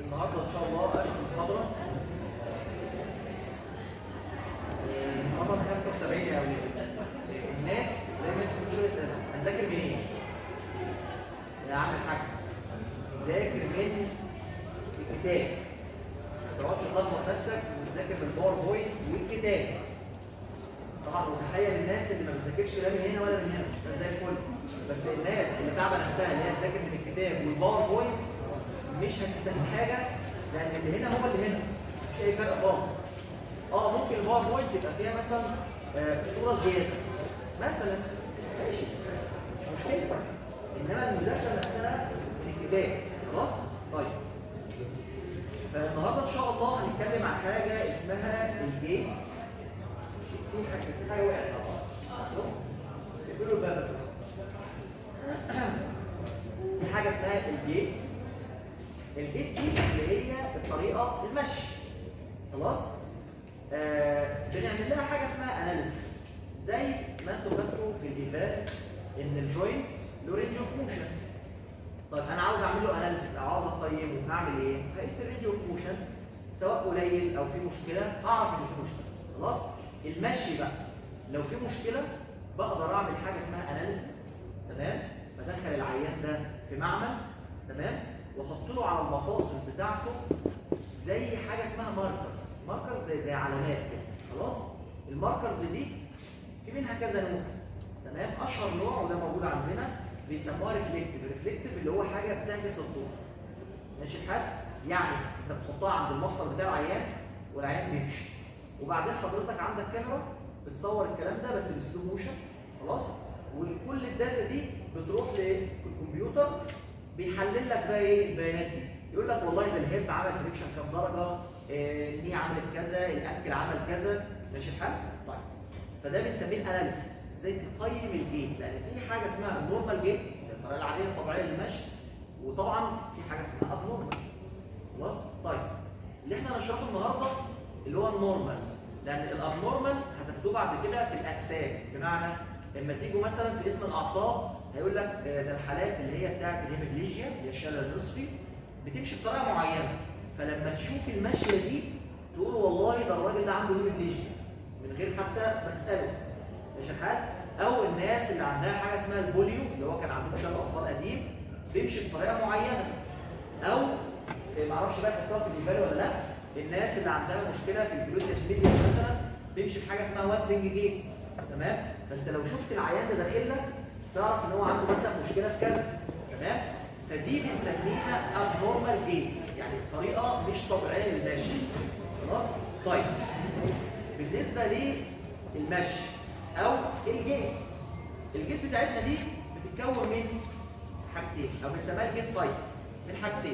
النهارده ان شاء الله اخر محاضره محاضره 75 يا اولاد الناس دايما كل شويه يسالوا هنذاكر منين؟ يا عم الحاج ذاكر من الكتاب ما تقعدش تلخبط نفسك وتذاكر بالباوربوينت والكتاب طبعا متخيل الناس اللي ما بتذاكرش لا من هنا ولا من هنا ده زي الفل بس الناس اللي تعبه نفسها اللي هي تذاكر من الكتاب والباوربوينت مش هتستفيد حاجه لان اللي هنا هو اللي هنا مش اي فرق خالص اه ممكن الباوربوينت يبقى فيها مثلا آه، صوره زياده مثلا ماشي مش مشكله انما المذاكره نفسها من الكتاب خلاص طيب فالنهارده ان شاء الله هنتكلم عن حاجه اسمها الجيت في حاجه في حاجه وقعت طبعا اقفلوا الباب بس في حاجه اسمها الجيت الجيت دي اللي هي الطريقه المشي خلاص آه بنعمل لها حاجه اسمها اناليسيس زي ما انتم خدتوا في الايفال ان الجوينت له رينج اوف موشن طيب انا عاوز اعمل له اناليسيس او عاوز اقيمه هعمل ايه؟ هقيس الرينج اوف موشن سواء قليل او في مشكله اعرف ان مش مشكله خلاص المشي بقى لو في مشكله بقدر اعمل حاجه اسمها اناليسيس تمام بدخل العيان ده في معمل تمام واحط له على المفاصل بتاعته زي حاجه اسمها ماركرز ماركرز زي زي علامات كده خلاص الماركرز دي في منها كذا نوع تمام اشهر نوع وده موجود عندنا بيسموها ريفلكتيف ريفلكتيف اللي هو حاجه بتعكس الضوء ماشي الحال يعني انت بتحطها عند المفصل بتاع العيان والعيان بيمشي وبعدين حضرتك عندك كاميرا بتصور الكلام ده بس بسلو موشن خلاص وكل الداتا دي بتروح للكمبيوتر بيحلل لك بقى ايه البيانات دي يقول لك والله ده الهيب عمل فريكشن كام درجه آه، الني عملت كذا الانكل عمل كذا ماشي الحال طيب فده بنسميه اناليسيس ازاي تقيم الجيت لان في حاجه اسمها النورمال جيت الطريقه العاديه الطبيعيه للمشي وطبعا في حاجه اسمها ابنورمال خلاص طيب اللي احنا هنشرحه النهارده اللي هو النورمال لان الابنورمال هتاخدوه بعد كده في الاجسام بمعنى لما تيجوا مثلا في اسم الاعصاب هيقول لك آه، ده الحالات اللي هي بتاعه الهيموبليجيا اللي هي الشلل النصفي بتمشي بطريقه معينه فلما تشوف المشيه دي تقول والله ده الراجل ده عنده هيموبليجيا من غير حتى ما تساله ماشي الحال او الناس اللي عندها حاجه اسمها البوليو اللي هو كان عندهم شلل اطفال قديم بيمشي بطريقه معينه او ما اعرفش بقى خدتوها في الجبال ولا لا الناس اللي عندها مشكله في الجلوتيس ميديس مثلا بيمشي بحاجه اسمها واترنج جيت تمام فانت لو شفت العيان ده داخل لك تعرف ان هو عنده مثلا مشكله في كذا تمام فدي بنسميها ابنورمال جيت يعني طريقه مش طبيعيه للمشي خلاص طيب بالنسبه للمشي او الجيت الجيت بتاعتنا دي بتتكون من حاجتين او بنسميها الجيت سايكل من حاجتين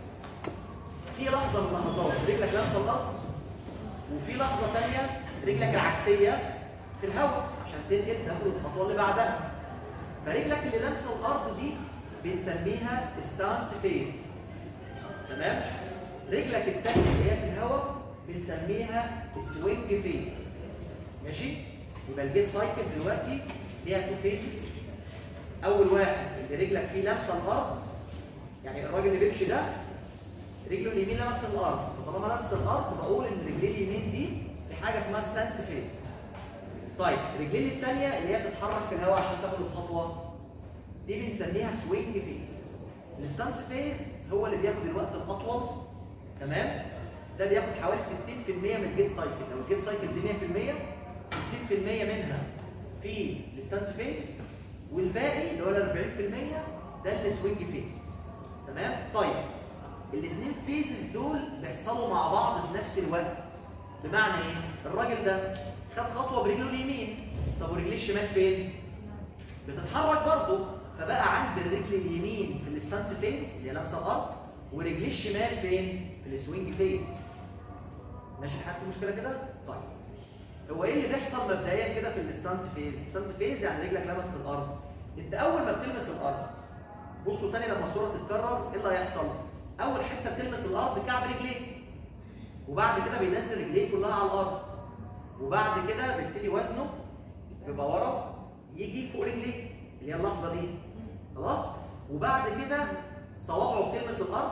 في لحظه من اللحظات رجلك لامسه الارض وفي لحظه ثانيه رجلك العكسيه في الهواء عشان تنقل تاخد الخطوه اللي بعدها فرجلك اللي لامسه الارض دي بنسميها ستانس فيز تمام رجلك الثانيه اللي هي في الهواء بنسميها سوينج فيز ماشي يبقى الجيت سايكل دلوقتي ليها تو فيزز اول واحد اللي رجلك فيه لامسه الارض يعني الراجل اللي بيمشي ده رجله اليمين لمس الارض فطالما لمس الارض بقول ان رجليه اليمين دي في حاجه اسمها ستانس فيز طيب رجليه الثانيه اللي هي بتتحرك في الهواء عشان تاخد الخطوه دي بنسميها سوينج فيز الستانس فيز هو اللي بياخد الوقت الاطول تمام ده بياخد حوالي 60% من الجيت سايكل لو الجيت سايكل دي 100% 60% منها في الستانس فيز والباقي اللي هو ال 40% ده السوينج فيز تمام طيب الاثنين فيزز دول بيحصلوا مع بعض في نفس الوقت بمعنى ايه الراجل ده خد خطوه برجله اليمين طب ورجليه الشمال فين بتتحرك برضه فبقى عند الرجل اليمين في الستانس فيز اللي هي لامسه الارض ورجليه الشمال فين في السوينج فيز ماشي الحال في مشكله كده طيب هو ايه اللي بيحصل مبدئيا كده في الستانس فيز الستانس فيز يعني رجلك لمست الارض انت اول ما بتلمس الارض بصوا تاني لما الصوره تتكرر ايه اللي هيحصل اول حته بتلمس الارض كعب رجليه وبعد كده بينزل رجليه كلها على الارض وبعد كده بيبتدي وزنه بيبقى ورا يجي فوق رجليه اللي هي اللحظه دي خلاص وبعد كده صوابعه بتلمس الارض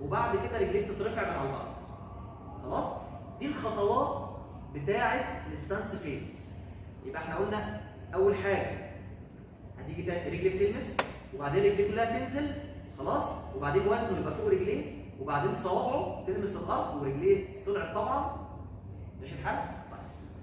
وبعد كده رجليك تترفع من على الارض خلاص دي الخطوات بتاعه الستانس فيس يبقى احنا قلنا اول حاجه هتيجي تا- رجليك تلمس وبعدين رجليك كلها تنزل خلاص وبعدين وزنه يبقى فوق رجليه وبعدين صوابعه تلمس الارض ورجليه طلعت طبعا ماشي الحال؟ طيب.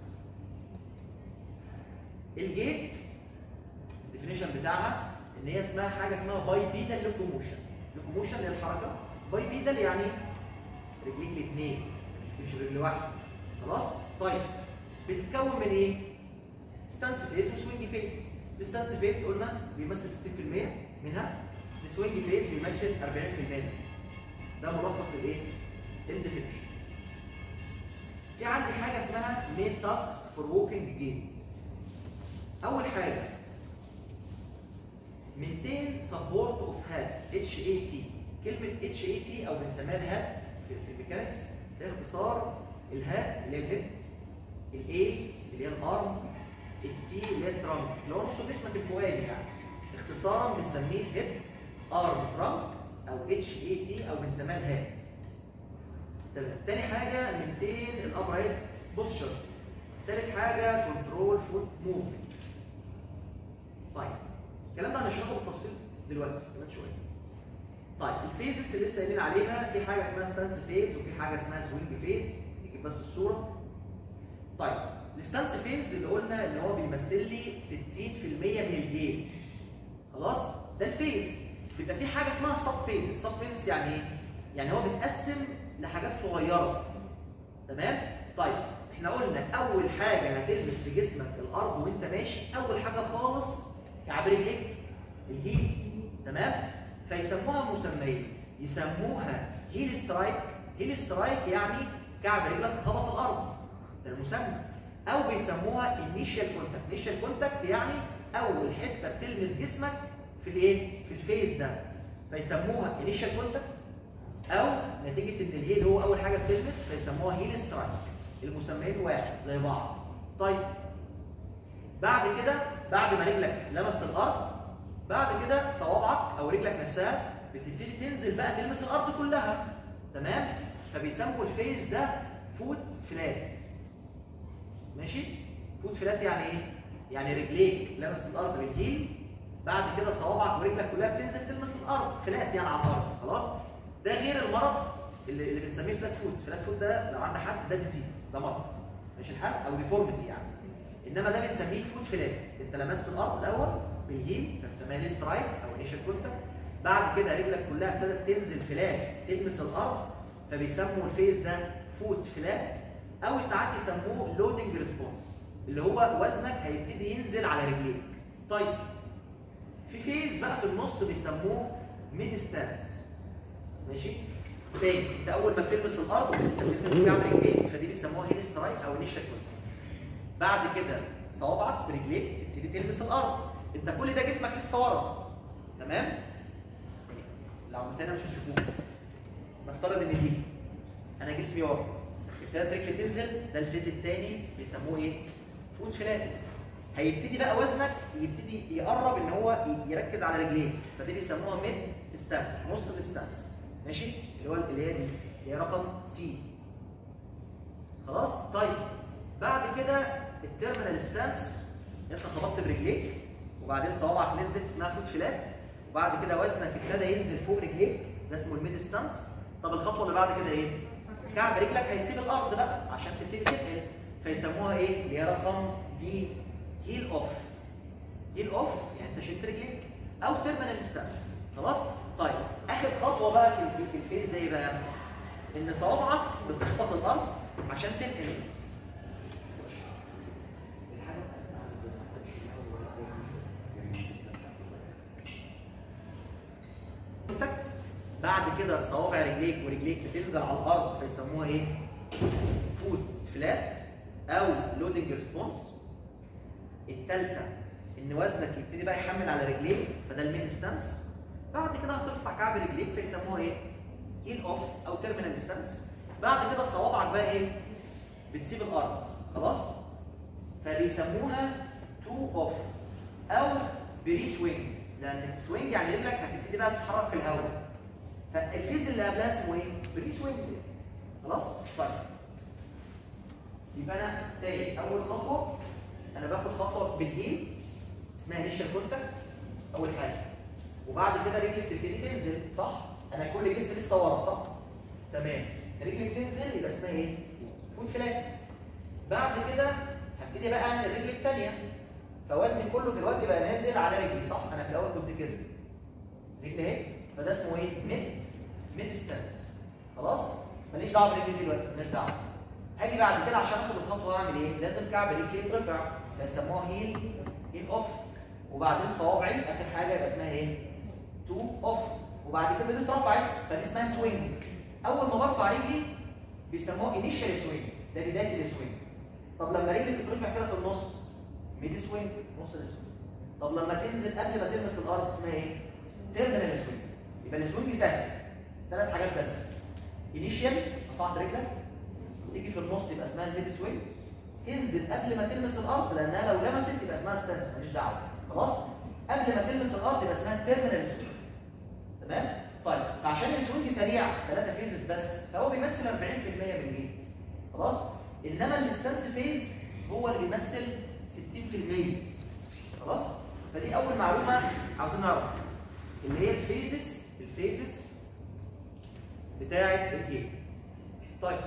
الجيت الديفينيشن بتاعها ان هي اسمها حاجه اسمها باي بيدال لوكوموشن لوكوموشن هي الحركه باي بيدال يعني رجليك الاثنين مش برجل واحده خلاص طيب بتتكون من ايه ستانس فيس وسوينج فيس الستانس فيس قلنا بيمثل 60% منها السوينج فيس بيمثل 40% منها ده ملخص الايه الديفينيشن في عندي حاجه اسمها مين تاسكس فور ووكينج جيت اول حاجه maintain support of head HAT كلمة HAT أو بنسميها الهات في في الميكانكس هي اختصار الهات اللي هي الهيد الاي اللي هي الارم التي اللي هي الترانك اللي هو نص جسمك الفوقاني يعني اختصارا بنسميه هيد ارم ترانك او اتش اي تي او بنسميها الهات تمام تاني حاجة maintain الابرايت بوستشر تالت حاجة كنترول فوت موفمنت طيب الكلام ده هنشرحه بالتفصيل دلوقتي كمان شويه. طيب الفيزز اللي لسه قايلين عليها في حاجه اسمها ستانس فيز وفي حاجه اسمها سوينج فيز نجيب بس الصوره. طيب الستانس فيز اللي قلنا ان هو بيمثل لي 60% من الجيت. خلاص؟ ده الفيز بيبقى في حاجه اسمها سب فيز، السب فيز يعني ايه؟ يعني هو بيتقسم لحاجات صغيره. تمام؟ طيب احنا قلنا اول حاجه هتلمس في جسمك الارض وانت ماشي اول حاجه خالص كعب رجليك الهيل تمام فيسموها مسميين يسموها هيل سترايك هيل سترايك يعني كعب رجلك خبط الارض ده المسمى او بيسموها انيشال كونتاكت انيشال كونتاكت يعني اول حته بتلمس جسمك في الايه في الفيس ده فيسموها انيشال كونتاكت او نتيجه ان الهيل هو اول حاجه بتلمس فيسموها هيل سترايك المسميين واحد زي بعض طيب بعد كده بعد ما رجلك لمست الارض بعد كده صوابعك او رجلك نفسها بتبتدي تنزل بقى تلمس الارض كلها تمام فبيسموا الفيز ده فوت فلات ماشي فوت فلات يعني ايه يعني رجليك لمست الارض بالهيل بعد كده صوابعك ورجلك كلها بتنزل تلمس الارض فلات يعني على الارض خلاص ده غير المرض اللي, اللي بنسميه فلات فوت فلات فوت ده لو عند حد ده ديزيز ده مرض ماشي الحال او ديفورميتي يعني انما ده بنسميه فوت فلات انت لمست الارض الاول بالهيل فبنسميها ليه سترايك او انيشال كونتاكت بعد كده رجلك كلها ابتدت تنزل فلات تلمس الارض فبيسموا الفيز ده فوت فلات او ساعات يسموه لودنج ريسبونس اللي هو وزنك هيبتدي ينزل على رجليك طيب في فيز بقى في النص بيسموه ميد ستانس ماشي تاني انت اول ما بتلمس الارض بتلمس بكعب رجليك فدي بيسموها هيل سترايك او انيشال كونتاكت بعد كده صوابعك برجليك تبتدي تلمس الارض انت كل ده جسمك لسه ورا تمام لو عملتها مش هتشوفوه نفترض ان دي انا جسمي ورا ابتدت رجلي تنزل ده الفيز الثاني بيسموه ايه فوت فلات هيبتدي بقى وزنك يبتدي يقرب ان هو يركز على رجليك فدي بيسموها ميد ستانس نص الستانس ماشي اللي هو اللي هي دي اللي هي رقم سي خلاص طيب بعد كده التيرمينال ستانس انت خبطت برجليك وبعدين صوابعك نزلت اسمها فوت فلات وبعد كده وزنك ابتدى ينزل فوق رجليك ده اسمه الميد ستانس طب الخطوه اللي بعد كده ايه؟ كعب رجلك هيسيب الارض بقى عشان تبتدي تنقل فيسموها ايه؟ اللي هي رقم دي هيل اوف هيل اوف يعني انت شلت رجليك او تيرمينال ستانس خلاص؟ طيب اخر خطوه بقى في في الفيز ده ايه بقى؟ ان صوابعك بتخبط الارض عشان تنقل كونتاكت بعد كده صوابع رجليك ورجليك بتنزل على الارض فيسموها ايه؟ فوت فلات او لودنج ريسبونس الثالثه ان وزنك يبتدي بقى يحمل على رجليك فده الميد ستانس بعد كده هترفع كعب رجليك فيسموها ايه؟ هيل اوف او تيرمينال ستانس بعد كده صوابعك بقى ايه؟ بتسيب الارض خلاص؟ فبيسموها تو اوف او بري سوينج لان سوينج يعني رجلك هتبتدي بقى تتحرك في الهواء فالفيز اللي قبلها اسمه ايه؟ بري سوينج خلاص؟ طيب يبقى انا تاني اول خطوه انا باخد خطوه بالايد اسمها انيشال كونتاكت اول حاجه وبعد كده رجلي بتبتدي تنزل صح؟ انا كل جسمي لسه ورا صح؟ تمام رجلي بتنزل يبقى اسمها ايه؟ فوت فلات بعد كده هبتدي بقى اعمل الرجل الثانيه فوزني كله دلوقتي بقى نازل على رجلي صح؟ انا في الاول كنت كده رجلي اهي فده اسمه ايه؟ ميد ميد ستانس خلاص؟ ماليش دعوه برجلي دلوقتي ماليش دعوه هاجي بعد كده عشان اخد الخطوه اعمل ايه؟ لازم كعب رجلي يترفع فيسموها هيل هيل اوف وبعدين صوابعي اخر حاجه يبقى اسمها ايه؟ تو اوف وبعد كده دي اترفعت فدي اسمها سوينج اول ما برفع رجلي بيسموها انيشال سوينج ده بدايه السوينج طب لما رجلي تترفع كده في النص ميد سوينج نص السوينج طب لما تنزل قبل ما تلمس الارض اسمها ايه؟ تيرمينال سوينج يبقى السوينج سهل ثلاث حاجات بس انيشال رفعت رجلك تيجي في النص يبقى اسمها الميد سوينج تنزل قبل ما تلمس الارض لانها لو لمست يبقى اسمها ستانس ماليش دعوه خلاص قبل ما تلمس الارض يبقى اسمها تيرمينال سوينج تمام طيب فعشان السوينج سريع ثلاثه فيزز بس فهو بيمثل 40% من الجيم خلاص انما الستانس فيز هو اللي بيمثل 60% خلاص فدي اول معلومه عاوزين نعرفها اللي هي الفيزز الفيزز بتاعه الجيت طيب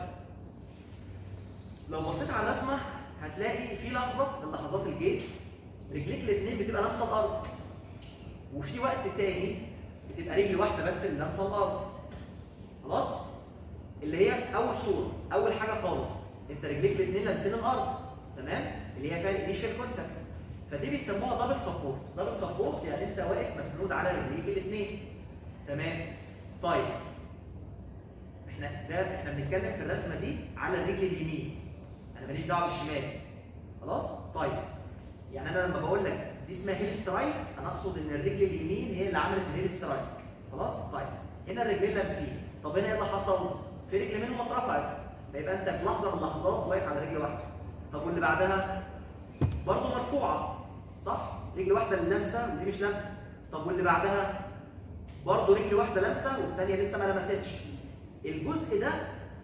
لو بصيت على الرسمه هتلاقي في لحظه من لحظات الجيت رجليك الاثنين بتبقى لامسه الارض وفي وقت تاني بتبقى رجل واحده بس اللي لامسه الارض خلاص اللي هي اول صوره اول حاجه خالص انت رجليك الاثنين لامسين الارض تمام اللي هي فيها الانيشال كونتاكت فدي بيسموها دبل سبورت دبل سبورت يعني انت واقف مسنود على رجليك الاثنين تمام طيب احنا ده احنا بنتكلم في الرسمه دي على الرجل اليمين انا ماليش دعوه بالشمال خلاص طيب يعني انا لما بقول لك دي اسمها هيل سترايك انا اقصد ان الرجل اليمين هي اللي عملت الهيل سترايك خلاص طيب هنا الرجلين لابسين طب هنا ايه اللي حصل في رجل منهم اترفعت فيبقى انت في لحظه من اللحظات واقف على رجل واحده طب واللي بعدها برضه مرفوعه صح رجل واحده اللي لامسه ودي مش لامسه طب واللي بعدها برضه رجل واحده لامسه والثانيه لسه ما لمستش الجزء ده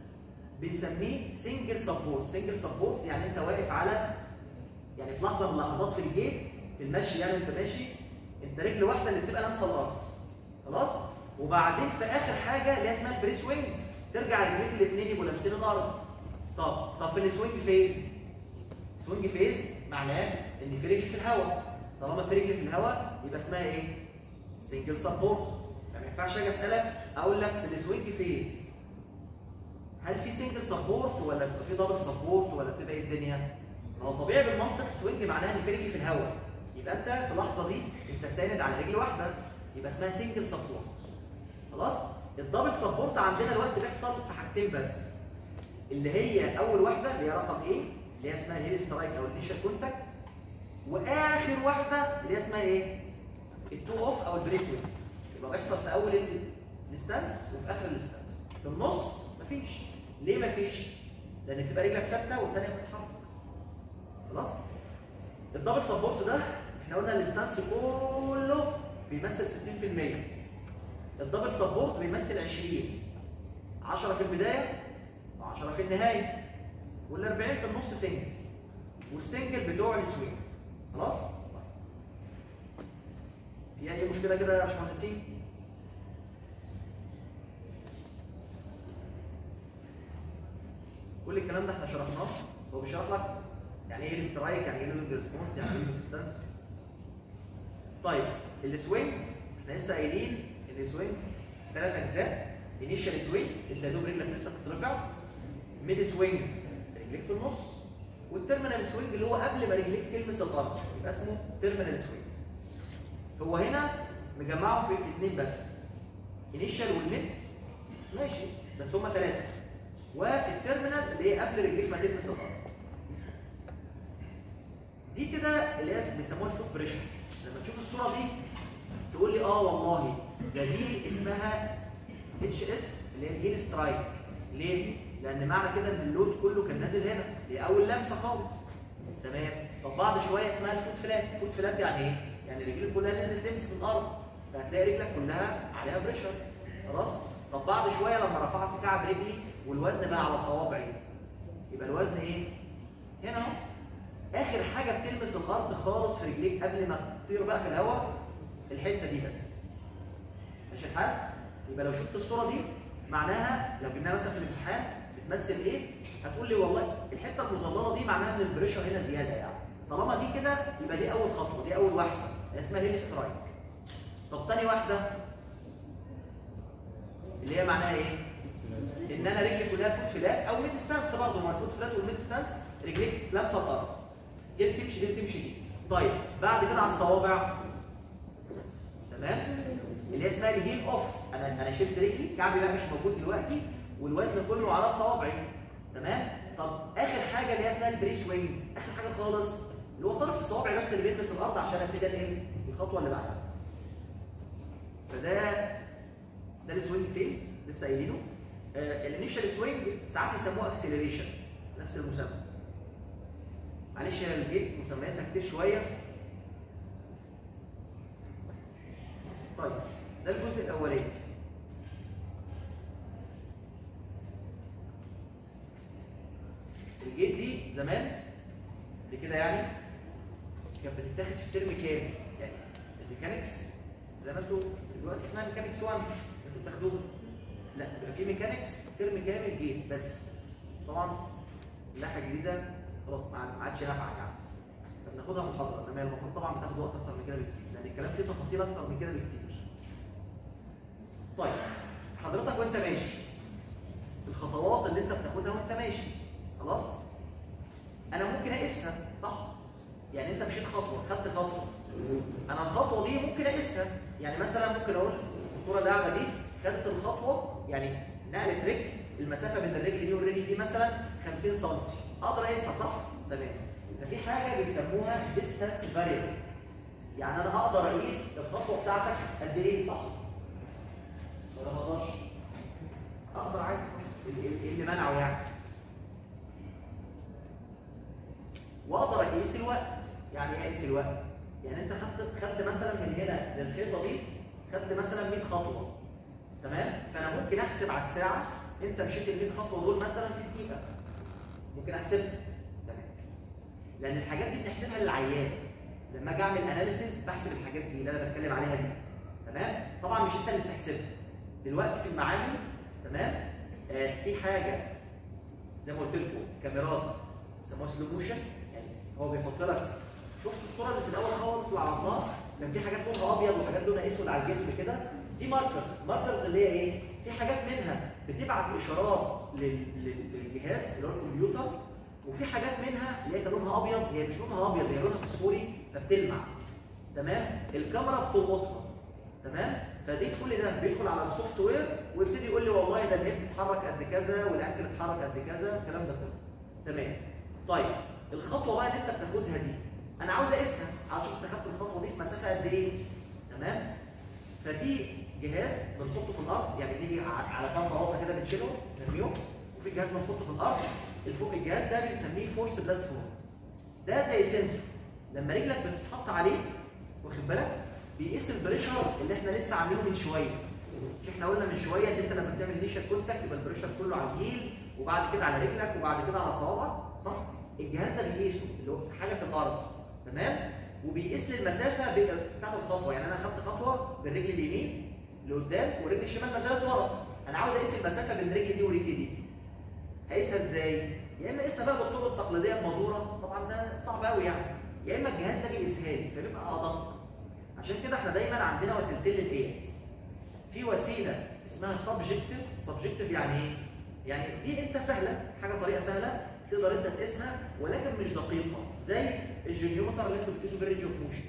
بنسميه سنجل سبورت سنجل سبورت يعني انت واقف على يعني في لحظه من اللحظات في الجيت في المشي يعني انت ماشي انت رجل واحده اللي بتبقى لامسه الارض خلاص وبعدين في اخر حاجه اللي هي اسمها البريس وينج ترجع رجليك الاثنين يبقوا لامسين الارض طب طب في السوينج فيز سوينج فيز معناه ان في رجل في الهواء طالما في رجل في الهواء يبقى اسمها ايه سنجل سبورت ما ينفعش اجي اسالك اقول لك في السوينج فيز هل في سنجل سبورت ولا بتبقى في دبل سبورت ولا بتبقى ايه الدنيا؟ هو طبيعي بالمنطق سوينج معناها ان في رجل في الهواء يبقى انت في اللحظه دي انت ساند على رجل واحده يبقى اسمها سنجل سبورت خلاص؟ الدبل سبورت عندنا الوقت بيحصل في حاجتين بس اللي هي اول واحده اللي هي رقم ايه؟ اللي هي اسمها الهيل سترايك او الانيشال كونتاكت واخر واحده اللي هي اسمها ايه؟ التو اوف او البريس وينج يبقى بيحصل في اول الستانس وفي اخر الستانس في النص مفيش ليه مفيش؟ لان بتبقى رجلك ثابته والثانيه بتتحرك خلاص؟ الدبل سبورت ده احنا قلنا الستانس كله بيمثل 60% الدبل سبورت بيمثل 20 10 في البدايه و10 في النهايه وال 40 في النص سنجل والسنجل بتوع السوينج خلاص؟ في اي مشكله كده يا باشمهندسين؟ كل الكلام ده احنا شرحناه هو بيشرح لك يعني ايه الاسترايك يعني ايه اللود ريسبونس يعني ايه الديستانس طيب السوينج احنا لسه قايلين ان السوينج ثلاث اجزاء انيشال سوينج انت يا دوب رجلك لسه بتترفع ميد سوينج رجليك في النص والتيرمينال سوينج اللي هو قبل ما رجليك تلمس الارض يبقى اسمه تيرمينال سوينج هو هنا مجمعهم في, في اثنين بس انيشال والميد ماشي بس هما ثلاثه والتيرمينال اللي هي قبل رجليك ما تلمس الارض دي كده اللي هي بيسموها الفوت بريشر لما تشوف الصوره دي تقول لي اه والله ده دي اسمها اتش اس اللي هي الهيل سترايك ليه؟ لان معنى كده ان اللود كله كان نازل هنا دي اول لمسه خالص تمام طب بعد شويه اسمها الفوت فلات الفوت فلات يعني ايه؟ يعني رجلك كلها نزلت تمسك الارض فهتلاقي رجلك كلها عليها بريشر خلاص طب بعد شويه لما رفعت كعب رجلي والوزن بقى على صوابعي يبقى الوزن ايه هنا اهو اخر حاجه بتلمس الارض خالص في رجليك قبل ما تطير بقى في الهواء الحته دي بس ماشي الحال يبقى لو شفت الصوره دي معناها لو جبناها مثلا في الامتحان بتمثل ايه هتقول لي والله الحته المظلله دي معناها ان البريشر هنا زياده يعني طالما دي كده يبقى دي اول خطوه دي اول واحده اسمها هيل سترايك طب تاني واحده اللي هي معناها ايه ان انا رجلي كلها فوت فلات او ميد ستانس برضه ما الفوت فلات والميد ستانس رجليك لابسه الارض دي بتمشي دي بتمشي دي طيب بعد كده على الصوابع تمام اللي هي اسمها الهيل اوف انا انا شلت رجلي كعبي بقى مش موجود دلوقتي والوزن كله على صوابعي تمام طب اخر حاجه اللي هي اسمها البري سوينج اخر حاجه خالص اللي هو طرف الصوابع بس اللي بيلمس الارض عشان ابتدي ايه الخطوه اللي بعدها فده ده السوينج فيز لسه قايلينه آه الانيشال سوينج ساعات يسموه اكسلريشن نفس المسمى معلش يا الجيت مسمياتها كتير شويه طيب ده الجزء الاولاني الجيت دي زمان كده يعني كانت بتتاخد في الترم كام؟ يعني الميكانكس زي ما انتوا دلوقتي اسمها ميكانكس 1 انتوا بتاخدوها لا بيبقى في ميكانكس ترم كامل جيت بس طبعا اللائحه الجديده خلاص ما عادش نافعه يعني فبناخدها محاضره انما المفروض طبعا بتاخد وقت اكتر من كده بكتير لان الكلام فيه تفاصيل اكتر من كده بكتير طيب حضرتك وانت ماشي الخطوات اللي انت بتاخدها وانت ماشي خلاص انا ممكن اقيسها صح يعني انت مشيت خطوه خدت خطوه انا الخطوه دي ممكن اقيسها يعني مثلا ممكن اقول الدكتوره دعوه دي خدت الخطوه يعني نقلت رجل المسافه بين الرجل دي والرجل دي مثلا 50 سم اقدر اقيسها صح تمام ففي حاجه بيسموها ديستانس فاريبل يعني انا اقدر اقيس الخطوه بتاعتك قد ايه صح ولا ما اقدرش اقدر عادي ايه اللي منعه يعني واقدر اقيس الوقت يعني ايه اقيس الوقت يعني انت خدت خدت مثلا من هنا للحيطه دي خدت مثلا 100 خطوه تمام فانا ممكن احسب على الساعه انت مشيت ال 100 خطوه دول مثلا في دقيقه ممكن احسبها تمام لان الحاجات دي بنحسبها للعيان لما اجي اعمل اناليسيز بحسب الحاجات دي اللي انا بتكلم عليها دي تمام طبعا مش انت اللي بتحسبها دلوقتي في المعامل تمام آه في حاجه زي ما قلت لكم كاميرات بيسموها سلو موشن يعني هو بيحط لك شفت الصوره اللي في الاول خالص اللي عرضناها كان في حاجات لونها ابيض وحاجات لونها اسود على الجسم كده دي ماركرز ماركرز اللي هي ايه في حاجات منها بتبعت اشارات لل- لل- للجهاز اللي هو الكمبيوتر وفي حاجات منها اللي هي كان لونها ابيض هي مش لونها ابيض هي لونها فسفوري فبتلمع تمام الكاميرا بتلقطها تمام فدي كل ده بيدخل على السوفت وير ويبتدي يقول لي والله ده الهيد بيتحرك قد كذا والانكل بيتحرك قد كذا الكلام ده كله تمام طيب الخطوه بقى اللي انت بتاخدها دي انا عاوز اقيسها عاوز اشوف انت خدت الخطوه دي في مسافه قد ايه تمام ففي جهاز بنحطه في الارض يعني بنيجي ع- على كام بلاطه كده بنشيله نرميهم وفي جهاز بنحطه في الارض الفوق الجهاز ده بنسميه فورس بلاتفورم ده زي سنسور لما رجلك بتتحط عليه واخد بالك بيقيس البريشر اللي احنا لسه عاملينه من شويه مش احنا قلنا من شويه ان انت لما بتعمل انيشال كونتاكت يبقى البريشر كله على الهيل وبعد كده على رجلك وبعد كده على صوابعك صح الجهاز ده بيقيسه اللي هو حاجه في الارض تمام وبيقيس لي المسافه بين- بتاعت الخطوه يعني انا خدت خطوه بالرجل اليمين لقدام والرجل الشمال ما زالت ورا انا عاوز اقيس المسافه بين رجلي دي ورجلي دي هقيسها ازاي؟ يا اما اقيسها بقى بالطرق التقليديه المزوره طبعا ده صعب قوي يعني يا اما الجهاز ده بيقيسها لي فبيبقى ادق عشان كده احنا دايما عندنا وسيلتين للقياس في وسيله اسمها سبجكتيف سبجكتيف يعني ايه؟ يعني دي انت سهله حاجه طريقه سهله تقدر انت تقيسها ولكن مش دقيقه زي الجنيومتر اللي انتوا بتقيسوا بالرينج اوف موشن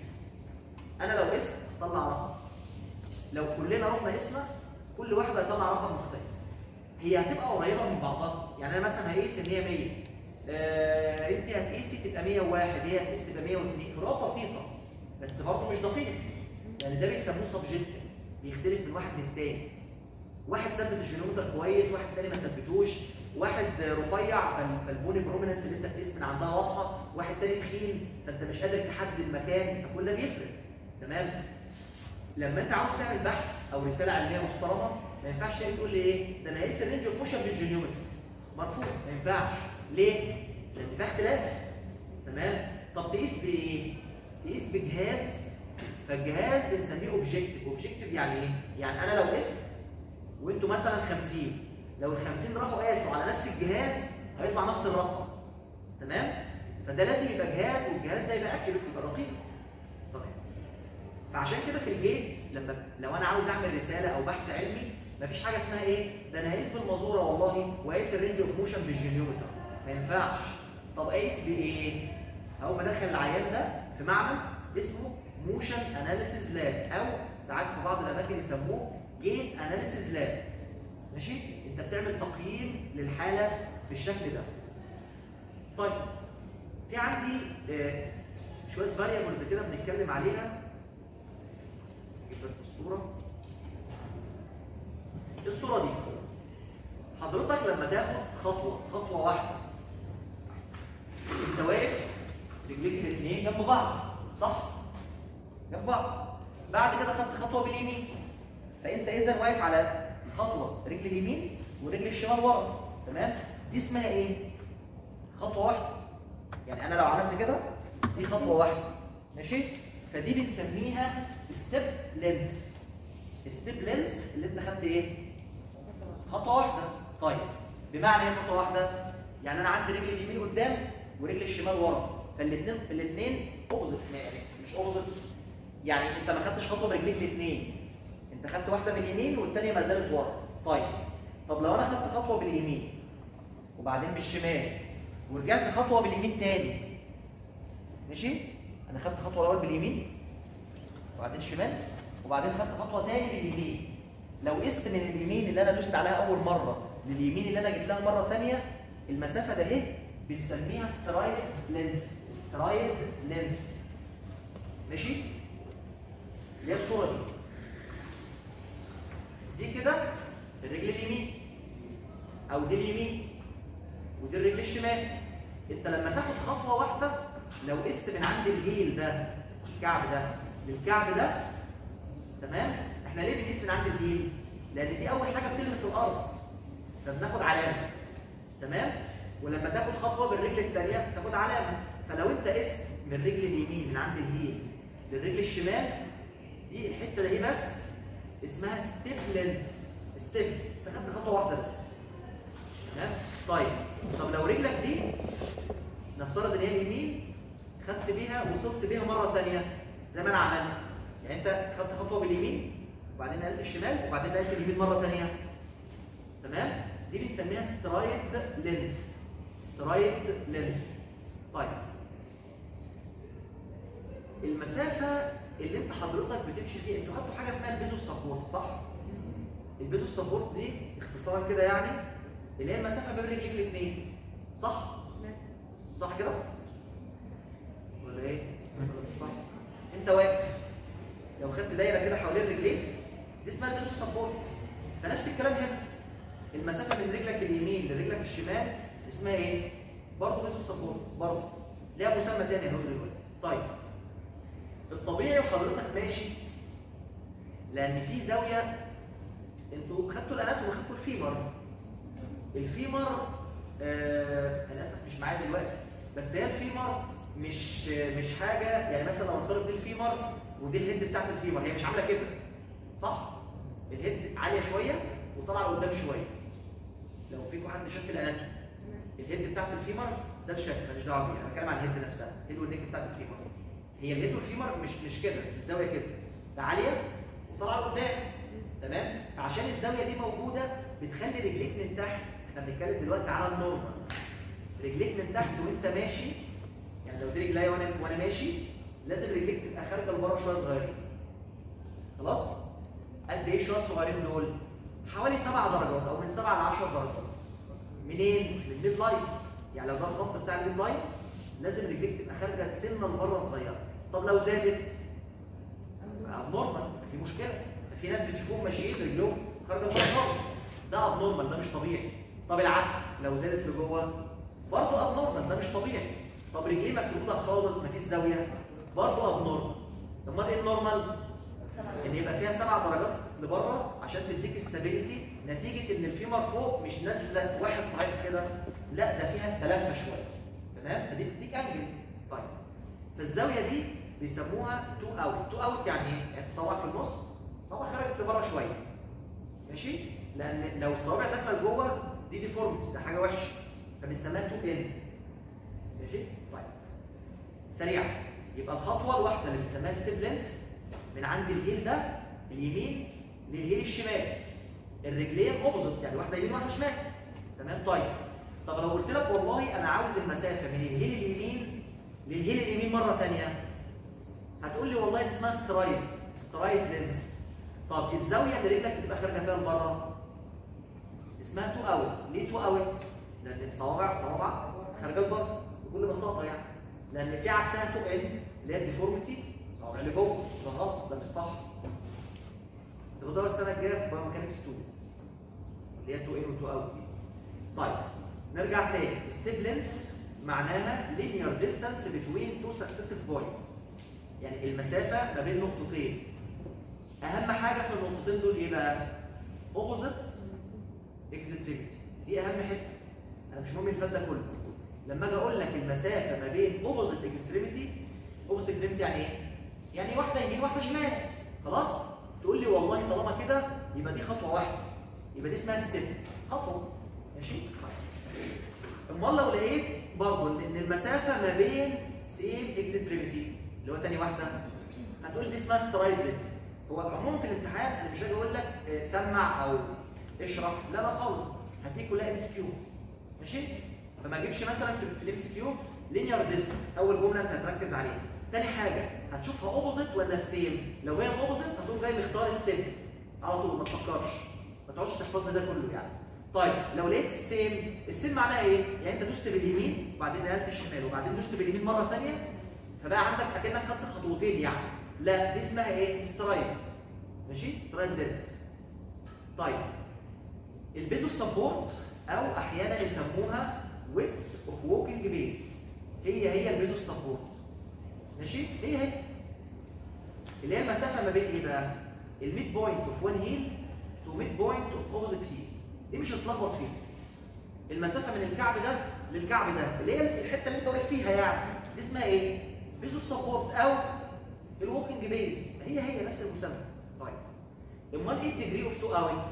انا لو قست طلع رقم لو كلنا رحنا قسنا كل واحد هيطلع رقم مختلف هي هتبقى قريبه من بعضها يعني انا مثلا هقيس ان هي 100 آه انت هتقيسي تبقى 101 هي هتقيس تبقى 102 فروقات بسيطه بس برضه مش دقيق يعني ده بيسموه سبجكتيف بيختلف من واحد للتاني واحد ثبت الجينومتر كويس واحد تاني ما ثبتوش واحد رفيع فال- فالبوني بروميننت اللي انت بتقيس من عندها واضحه واحد تاني تخين فانت مش قادر تحدد المكان فكل ده بيفرق تمام لما انت عاوز تعمل بحث او رساله علميه محترمه ما ينفعش تيجي تقول لي ايه ده انا هيس الرينج اوف موشن بالجينيومتري مرفوض ما ينفعش ليه؟ لان في اختلاف تمام طب تقيس بايه؟ تقيس بجهاز فالجهاز بنسميه اوبجيكتيف اوبجيكتيف يعني ايه؟ يعني انا لو قست وانتوا مثلا 50 لو ال 50 راحوا قاسوا على نفس الجهاز هيطلع نفس الرقم تمام؟ فده لازم يبقى جهاز والجهاز ده يبقى اكيوريت يبقى دقيق تمام فعشان كده في الجيت لما لو انا عاوز اعمل رساله او بحث علمي مفيش حاجه اسمها ايه ده انا هقيس بالمازوره والله وقيس الرينج اوف موشن بالجينيومتر ما ينفعش طب اقيس بايه اول ما ادخل العيان ده في معمل اسمه موشن اناليسيز لاب او ساعات في بعض الاماكن يسموه جيت اناليسيز لاب ماشي انت بتعمل تقييم للحاله بالشكل ده طيب في عندي آه، شويه فاريبلز كده بنتكلم عليها نجيب بس الصوره الصوره دي حضرتك لما تاخد خطوه خطوه واحده انت واقف رجليك الاثنين جنب بعض صح جنب بعض بعد كده خدت خطوه باليمين فانت اذا واقف على الخطوه رجل اليمين ورجل الشمال ورا تمام دي اسمها ايه خطوه واحده يعني انا لو عملت كده دي خطوه واحده ماشي فدي بنسميها ستيب لينز ستيب لينز اللي انت خدت ايه خطوه واحده طيب بمعنى ايه خطوه واحده يعني انا عندي رجل اليمين قدام ورجل الشمال ورا فالاثنين الاثنين اوبوزيت يعني مش اوبوزيت يعني انت ما خدتش خطوه برجليك الاثنين انت خدت واحده باليمين والثانيه ما زالت ورا طيب طب لو انا خدت خطوه باليمين وبعدين بالشمال ورجعت خطوه باليمين تاني ماشي انا خدت خطوه الاول باليمين وبعدين شمال وبعدين خدت خطوه تاني باليمين لو قست من اليمين اللي انا دوست عليها اول مره لليمين اللي انا جيت لها مره ثانيه المسافه ده اهي بنسميها سترايد لينز سترايد لينز ماشي اللي هي الصوره دي دي كده الرجل اليمين او دي اليمين ودي الرجل الشمال انت لما تاخد خطوه واحده لو قست من عند الهيل ده الكعب ده للكعب ده تمام احنا ليه بنقيس من عند الهيل لان دي اول حاجه بتلمس الارض فبناخد علامه تمام ولما تاخد خطوه بالرجل الثانيه تاخد علامه فلو انت قست من الرجل اليمين من عند الهيل للرجل الشمال دي الحته دي بس اسمها ستيب لينز ستيب انت خدت خطوه واحده بس تمام طيب طب لو رجلك دي نفترض ان هي اليمين خدت بيها وصلت بيها مره ثانيه زي ما انا عملت يعني انت خدت خطوه باليمين وبعدين نقلت الشمال وبعدين نقلت اليمين مره ثانيه تمام دي بنسميها سترايد لينز سترايد لينز طيب المسافه اللي انت حضرتك بتمشي فيها انتوا خدتوا حاجه اسمها البيزو سبورت صح البيزو سبورت دي اختصارا كده يعني اللي هي المسافه بين رجليك الاثنين صح صح كده ولا ايه ولا مش صح انت واقف لو خدت دايره كده حوالين رجليك دي اسمها البيزو سبورت فنفس الكلام هنا المسافه من رجلك اليمين لرجلك الشمال اسمها ايه برضه بيزو سبورت برضه ليها مسمى تاني اهو دلوقتي طيب الطبيعي وحضرتك ماشي لان في زاويه انتوا خدتوا الانات وخدتوا الفيمر الفيمر آه انا اسف مش معايا دلوقتي بس هي الفيمر مش مش حاجه يعني مثلا لو نفترض دي الفيمر ودي الهيد بتاعت الفيمر هي مش عامله كده صح الهيد عاليه شويه وطالعه لقدام شويه لو فيكم حد شاف الاناتومي الهيد بتاعت الفيمر ده مش شايف ماليش دعوه بيها انا بتكلم عن الهيد نفسها الهيد والنيك بتاعت الفيمر هي الهيد والفيمر مش مش كده مش زاويه كده ده عاليه وطالعه لقدام تمام فعشان الزاويه دي موجوده بتخلي رجليك من تحت احنا بنتكلم دلوقتي على النورمال رجليك من تحت وانت ماشي يعني لو دي رجليا وانا وانا ماشي لازم رجليك تبقى خارجه لبره شويه صغيرين خلاص قد ايه شويه صغيرين دول حوالي 7 درجات او من 7 ل 10 درجات منين من الميد لاين يعني لو ده الخط بتاع الميد لاين لازم رجليك تبقى خارجه سنه لبره صغيره طب لو زادت ابنورمال في مشكله في ناس بتشوفهم ماشيين رجلهم خارجه لبره خالص ده ابنورمال ده مش طبيعي طب العكس لو زادت لجوه برضه ابنورمال ده مش طبيعي طب رجليه مفروده خالص مفيش زاويه برضه ابنورمال امال ايه النورمال؟ ان يبقى فيها سبع درجات لبره عشان تديك استابيليتي نتيجه ان الفيمر فوق مش نازله واحد صحيح كده لا ده فيها تلفه شويه تمام فدي بتديك انجل طيب فالزاويه دي بيسموها تو اوت تو اوت يعني ايه؟ يعني تصوع في النص صوع خرجت لبره شويه ماشي لان لو الصوابع داخله لجوه دي ديفورمتي ده حاجه وحشه فبنسميها تو ان ماشي طيب سريع يبقى الخطوه الواحده اللي بنسميها ستيب لينس من عند الهيل ده اليمين للهيل الشمال الرجلين اوبوزيت يعني واحده يمين واحده شمال تمام طيب طب لو قلت لك والله انا عاوز المسافه من الهيل اليمين للهيل اليمين مره ثانيه هتقول لي والله دي اسمها سترايد سترايد لينس طب الزاويه اللي رجلك بتبقى خارجه فيها لبره اسمها تو اوت ليه تو اوت لان الصوابع صوابع خارجه لبره بكل بساطه يعني لان في عكسها تو ان اللي هي الديفورميتي الصوابع اللي جوه ده غلط ده مش صح تاخدوها السنه الجايه في بايوميكانكس 2 اللي هي تو ان وتو اوت دي طيب نرجع تاني ستيب لينس معناها linear distance between two successive points يعني المسافه ما بين نقطتين اهم حاجه في النقطتين دول ايه بقى اوبوزيت اكستريميتي دي اهم حته انا مش مهم الفات ده كله لما اجي اقول لك المسافه ما بين اوبوزيت اكستريميتي اوبوزيت اكستريميتي يعني ايه يعني واحده يمين واحده شمال خلاص تقول لي والله طالما كده يبقى دي خطوه واحده يبقى دي اسمها ستيب خطوه ماشي امال لو لقيت برضه ان المسافه ما بين سيم اكستريميتي اللي هو تاني واحده هتقول دي اسمها سترايد لينس هو عموما في الامتحان انا مش هاجي اقول لك آه، سمع او اشرح لا لا خالص هتيجي كلها ام اس كيو ماشي فما اجيبش مثلا في الام اس كيو لينير ديستنس اول جمله انت هتركز عليها تاني حاجه هتشوفها اوبوزيت ولا السيم لو هي الاوبوزيت هتقوم جاي مختار ستيب على طول ما تفكرش ما تقعدش تحفظ لي ده كله يعني طيب لو لقيت السيم السيم معناها ايه يعني انت دوست باليمين وبعدين نقلت الشمال وبعدين دوست باليمين مره ثانيه فبقى عندك اكنك خدت خطوتين يعني لا دي اسمها ايه سترايد ماشي سترايد لينس طيب البيزو سبورت او احيانا يسموها ويتس اوف ووكينج بيز هي هي البيزو سبورت ماشي هي هي اللي هي المسافه ما بين ايه بقى الميد بوينت اوف وان هيل تو ميد بوينت اوف اوبوزيت هيل دي مش هتتلخبط فيها المسافه من الكعب ده للكعب ده اللي هي الحته اللي انت واقف فيها يعني دي اسمها ايه بيزو سبورت او الووكينج بيز هي هي نفس المسمى طيب امال ايه الديجري اوف تو اوت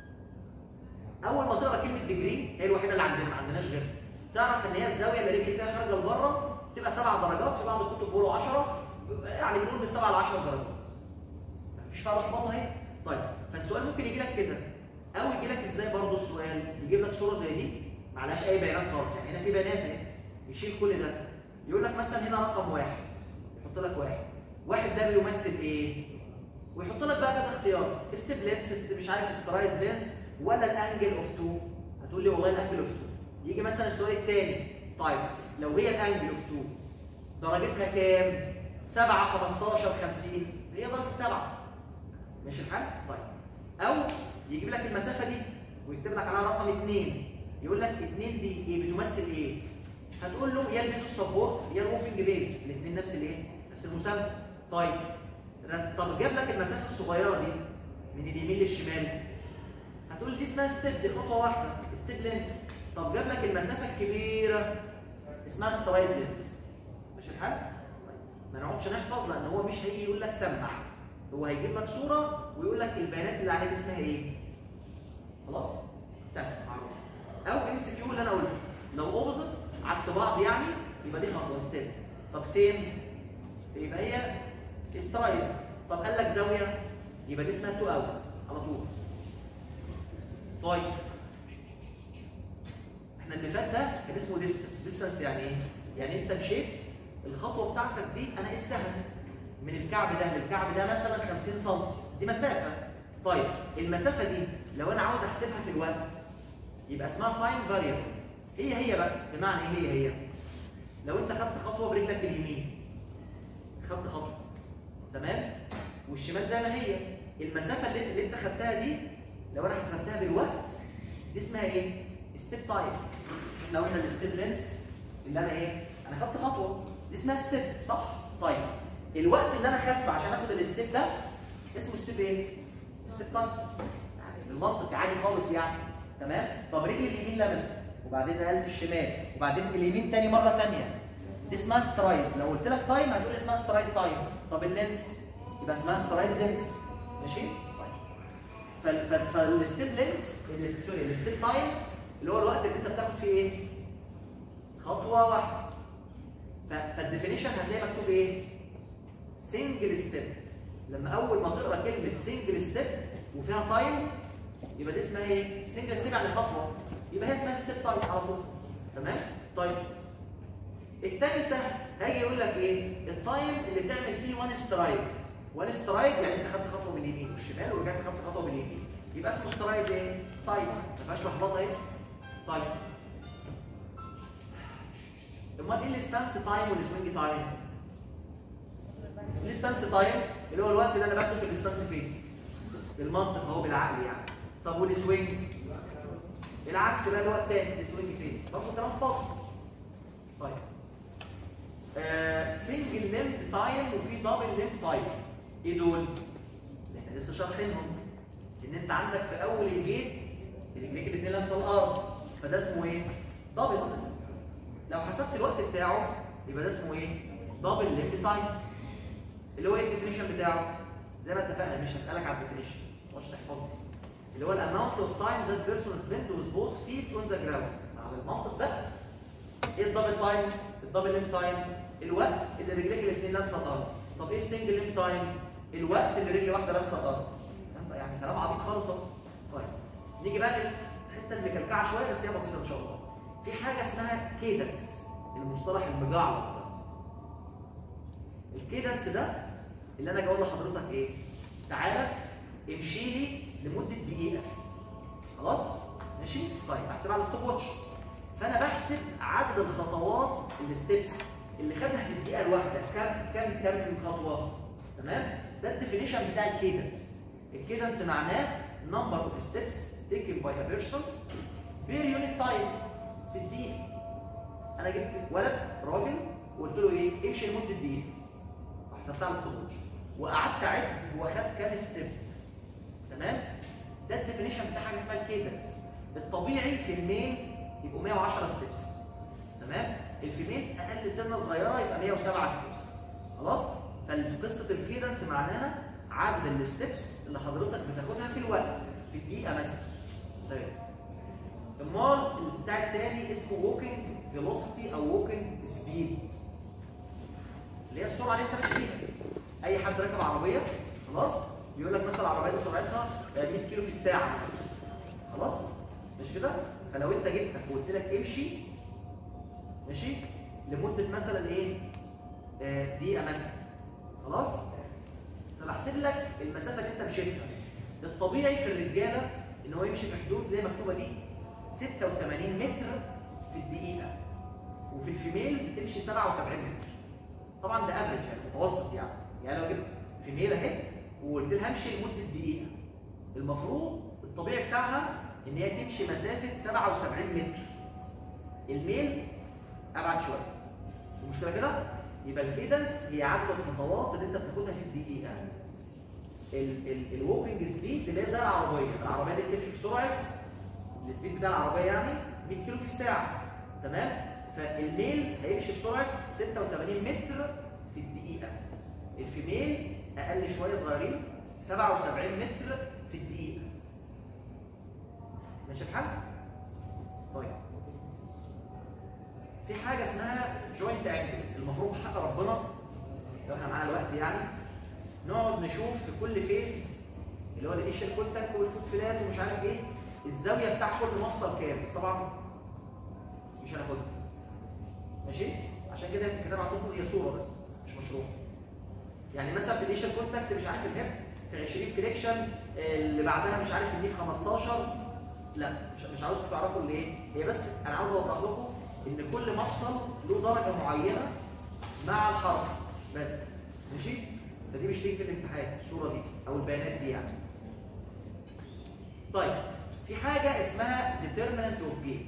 اول ما تقرا كلمه ديجري هي الوحيده اللي عندنا ما عندناش غيرها تعرف ان هي الزاويه اللي رجلي فيها خارجه لبره تبقى سبع درجات في بعض الكتب بيقولوا 10 يعني بنقول من 7 ل 10 درجات مفيش فيها لخبطه اهي طيب فالسؤال ممكن يجي لك كده او يجي لك ازاي برضه السؤال يجيب لك صوره زي دي معلهاش اي بيانات خالص يعني هنا في بيانات اهي يشيل كل ده يقول لك مثلا هنا رقم واحد يحط لك واحد واحد ده بيمثل ايه؟ ويحط لك بقى كذا اختيار ستيب لينس مش عارف سترايد لينس ولا الانجل اوف 2 هتقول لي والله الانجل اوف 2 يجي مثلا السؤال الثاني طيب لو هي الانجل اوف 2 درجتها كام؟ 7 15 50 هي درجه 7 ماشي الحال؟ طيب او يجيب لك المسافه دي ويكتب لك عليها رقم 2 يقول لك 2 دي ايه بتمثل ايه؟ هتقول له يا البيزو سبورت يا الووكينج بيز الاثنين نفس الايه؟ نفس المسمى طيب طب جاب لك المسافه الصغيره دي من اليمين للشمال هتقول دي اسمها ستيب دي خطوه واحده ستيب لينس طب جاب لك المسافه الكبيره اسمها سترايد لينس ماشي الحال؟ طيب ما نقعدش نحفظ لان هو مش هيجي يقول لك سمع هو هيجيب لك صوره ويقول لك البيانات اللي عليها دي اسمها ايه؟ خلاص؟ سهل معروف او ام سي كيو اللي انا قلته لو اوبوزيت عكس بعض يعني يبقى دي خطوه ستيب طب سيم يبقى هي سترايد طب قال لك زاويه يبقى دي اسمها تو اوت على طول طيب احنا اللي فات ده كان اسمه ديستنس ديستنس يعني ايه يعني انت مشيت الخطوه بتاعتك دي انا قستها من الكعب ده للكعب ده مثلا 50 سم دي مسافه طيب المسافه دي لو انا عاوز احسبها في الوقت يبقى اسمها تايم فاريبل هي هي بقى بمعنى ايه هي هي لو انت خدت خطوه برجلك اليمين خدت خطوه تمام والشمال زي ما هي المسافه اللي, اللي انت خدتها دي لو انا حسبتها بالوقت دي اسمها ايه ستيب تايم مش احنا قلنا الستيب لينس اللي انا ايه انا خدت خطوه دي اسمها ستيب صح طيب الوقت اللي انا خدته عشان اخد الستيب ده اسمه ستيب ايه ستيب تايم يعني بالمنطق عادي خالص يعني تمام طب رجل اليمين لمست وبعدين نقلت الشمال وبعدين اليمين تاني مره تانيه دي اسمها سترايد لو قلت لك تايم هتقول اسمها سترايد تايم طب اللينس يبقى اسمها سترايد لينس ماشي طيب فالستيب لينس سوري الستيب تايم اللي هو الوقت اللي انت بتاخد فيه ايه خطوه واحده فالديفينيشن هتلاقي مكتوب ايه سنجل ستيب لما اول ما تقرا كلمه سنجل ستيب وفيها تايم يبقى دي اسمها ايه سنجل ستيب يعني خطوه يبقى هي اسمها ستيب تايم على طول تمام طيب التاني سهل هاجي يقول لك ايه التايم اللي تعمل فيه وان سترايد وان سترايد يعني انت خدت خطوه باليمين والشمال ورجعت خدت خطوه باليمين يبقى اسمه سترايد ايه تايم ما فيهاش لخبطه ايه طيب امال ايه الستانس تايم والسوينج تايم الستانس تايم اللي هو الوقت اللي انا باخده في الستانس فيس بالمنطق اهو بالعقل يعني طب والسوينج العكس بقى اللي هو التاني السوينج فيس برضه كلام فاضي طيب سنجل ليمب تايم وفي دبل ليمب تايم ايه دول؟ احنا لسه شارحينهم ان انت عندك في اول الجيت رجليك الاثنين لامسه الارض فده اسمه ايه؟ دبل لو حسبت الوقت بتاعه يبقى ده اسمه ايه؟ دبل ليمب تايم اللي هو ايه الديفينيشن بتاعه؟ زي ما اتفقنا مش هسالك على الديفينيشن مش تحفظه اللي هو الاماونت اوف تايم ذات بيرسون سبيند وذ بوث فيت اون ذا جراوند على المنطق ده ايه الدبل تايم؟ الدبل ليمب تايم الوقت اللي رجليك الاثنين لامسه الارض طب ايه السنجل ليمب تايم؟ الوقت اللي رجل واحده لامسه الارض يعني كلام عبيط خالص اهو طيب نيجي بقى للحته اللي مكلكعه شويه بس هي بسيطه ان شاء الله في حاجه اسمها كيدنس المصطلح المجعلص ده الكيدنس ده اللي انا جاي لحضرتك ايه تعالى امشي لي لمده دقيقه خلاص ماشي طيب احسبها على الستوب واتش فانا بحسب عدد الخطوات الستبس اللي خدها في الدقيقه الواحده كم كم كم خطوه تمام ده الديفينيشن بتاع الكيدنس الكيدنس معناه number of steps taken by a person per unit time في الدقيقة أنا جبت ولد راجل وقلت له إيه امشي لمدة دقيقة وحسبتها على الستوب وقعدت أعد هو خد كام ستيب تمام ده الديفينيشن بتاع حاجة اسمها الكيدنس الطبيعي في الميل يبقوا 110 ستيبس تمام الفيميل أقل سنة صغيرة يبقى 107 ستيبس خلاص فقصة الكيدنس معناها عدد الستبس اللي حضرتك بتاخدها في الوقت في الدقيقه مثلا طيب امال بتاع التاني اسمه ووكينج فيلوسيتي او ووكينج سبيد اللي هي السرعه اللي انت ماشي فيها اي حد راكب عربيه خلاص بيقول لك مثلا العربيه دي سرعتها 100 كيلو في الساعه مثلا خلاص مش كده فلو انت جبتك وقلت لك امشي ماشي لمده مثلا ايه آه دقيقه مثلا خلاص فبحسب لك المسافه اللي انت مشيتها الطبيعي في الرجاله ان هو يمشي في حدود اللي هي مكتوبه دي 86 متر في الدقيقه وفي الفيميلز تمشي 77 متر طبعا ده افريج يعني متوسط يعني يعني لو جبت فيميل اهي وقلت لها امشي لمده دقيقه المفروض الطبيعي بتاعها ان هي تمشي مسافه 77 متر الميل ابعد شويه المشكله كده يبقى الكيدنس هي عدد الخطوات اللي انت بتاخدها في الدقيقه الووكينج سبيد اللي هي زي العربيه العربيه دي بتمشي بسرعه السبيد بتاع العربيه يعني 100 كيلو في الساعه تمام فالميل هيمشي بسرعه 86 متر في الدقيقه الفيميل اقل شويه صغيرين 77 متر في الدقيقه ماشي الحال طيب في حاجه اسمها جوينت انجل المفروض حق ربنا لو احنا معانا الوقت يعني نقعد نشوف في كل فيس اللي هو الانيشال كونتاكت والفوت فلات ومش عارف ايه الزاويه بتاع كل مفصل كام بس طبعا مش هناخدها ماشي عشان كده في الكتاب عندكم هي صوره بس مش مشروع يعني مثلا في الانيشال كونتاكت مش عارف الهيب في 20 فريكشن اللي بعدها مش عارف الني في 15 لا مش مش عاوزكم تعرفوا اللي ايه هي بس انا عاوز اوضح لكم ان كل مفصل له درجه معينه مع الحركه بس ماشي فدي مش تيجي في الامتحان الصوره دي او البيانات دي يعني طيب في حاجه اسمها determinant اوف جيت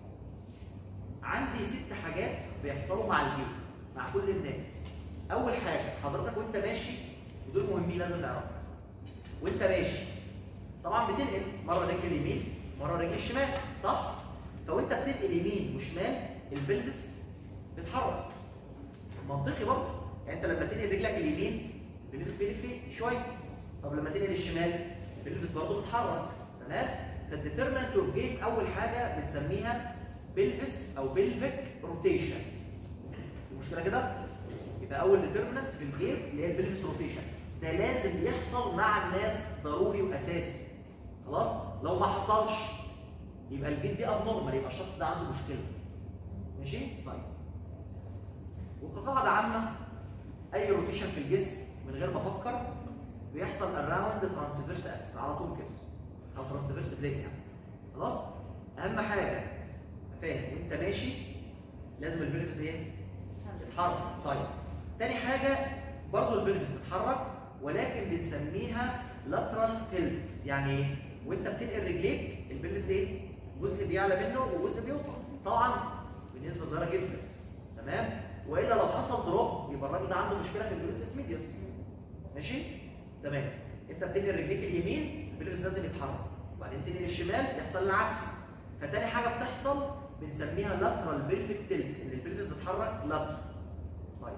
عندي ست حاجات بيحصلوا مع الجيت مع كل الناس اول حاجه حضرتك وانت ماشي ودول مهمين لازم نعرفهم وانت ماشي طبعا بتنقل مره رجل اليمين مره رجل الشمال صح فوانت بتنقل يمين وشمال البلفس بيتحرك منطقي برضه يعني انت لما تنقل رجلك اليمين البلفس بيلف شويه طب لما تنقل الشمال البلفس برضه بيتحرك تمام فالديترمنت اوف جيت اول حاجه بنسميها بلفس او بلفيك روتيشن المشكله كده يبقى اول ديترمنت في الجيت اللي هي البلفس روتيشن ده لازم يحصل مع الناس ضروري واساسي خلاص لو ما حصلش يبقى الجيت دي ابنورمال يبقى الشخص ده عنده مشكله ماشي طيب وكقاعده عامه اي روتيشن في الجسم من غير ما افكر بيحصل اراوند ترانسفيرس اكس على طول كده او ترانسفيرس بليك يعني خلاص اهم حاجه فاهم وانت ماشي لازم البلفس ايه يتحرك طيب تاني حاجه برضه البلفس بيتحرك ولكن بنسميها لاترال تيلت يعني ايه وانت بتنقل رجليك البلفس ايه جزء بيعلى منه وجزء بيوطى طبعا بنسبه صغيره جدا تمام والا لو حصل دروب يبقى الراجل ده عنده مشكله في الجلوتس ميديوس ماشي تمام انت بتنقل رجليك اليمين البلفس لازم يتحرك وبعدين تنقل الشمال يحصل العكس فتاني حاجه بتحصل بنسميها لاترال بيلفيك تيلت ان البلفس بيتحرك لاترال طيب